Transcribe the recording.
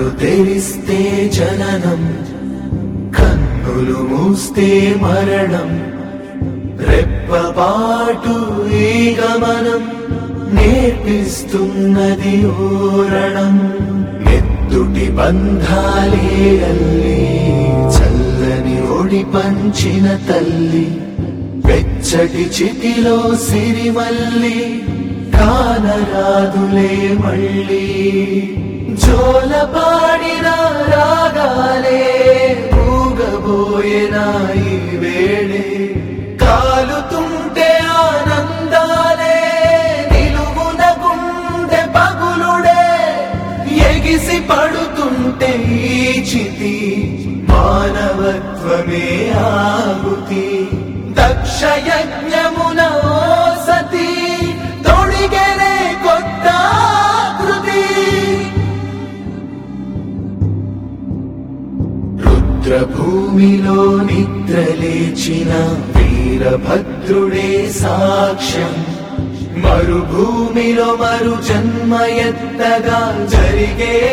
కన్నులు తెరిస్తే జననం కన్నులు మూస్తే మరణం రెప్పపాటు ఈ గమనం నేర్పిస్తున్నది ఓరణం ఎత్తుటి బంధాలే అల్లి చల్లని ఒడి పంచిన తల్లి వెచ్చటి చితిలో సిరిమల్లి కానరాదులే మళ్ళీ జోలపాడిన రాగాలే ఊగబోయేన ఈ వేళే కాలుతుంటే ఆనందాలే నిలువున గుండె పగులుడే ఎగిసి పడుతుంటే ఈ చితి మానవత్వమే ఆగుతి దక్ష యజ్ఞమున ఓ సతి తొడిగెనే కొత్త కృతి రుద్రభూమిలో నిద్రలేచిన వీరభద్రుడే సాక్ష్యం మరుభూమిలో మరు జన్మ ఎత్తగా జరిగే